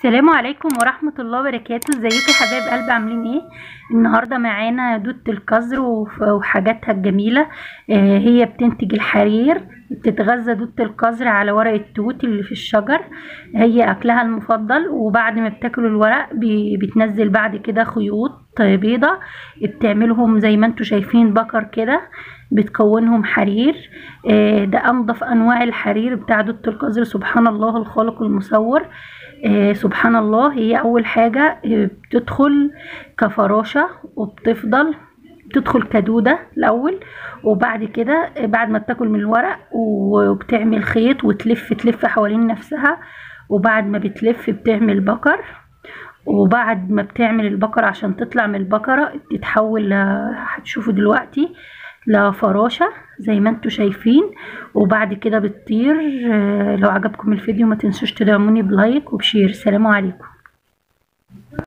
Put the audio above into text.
السلام عليكم ورحمة الله وبركاته ازيكم يا حبايب قلب عاملين ايه النهاردة معانا دودة القزر وف- وحاجاتها الجميلة آه، هي بتنتج الحرير بتتغذى دودة القزر على ورق التوت اللي في الشجر هي اكلها المفضل وبعد ما بتاكل الورق بي- بتنزل بعد كده خيوط بيضة بتعملهم زي ما انتوا شايفين بكر كده بتكونهم حرير آه، ده انضف انواع الحرير بتاع دودة القزر سبحان الله الخالق المصور آه، سبحان الله هي اول حاجة آه، بتدخل كفراشة وبتفضل بتدخل كدودة الأول وبعد كده آه، بعد ما بتاكل من الورق وبتعمل خيط وتلف تلف حوالين نفسها وبعد ما بتلف بتعمل بكر وبعد ما بتعمل البقرة عشان تطلع من البقرة بتتحول ل- هتشوفوا دلوقتي لفراشة زي ما انتوا شايفين وبعد كده بتطير آه، لو عجبكم الفيديو ما تنسوش تدعموني بلايك وبشير سلام عليكم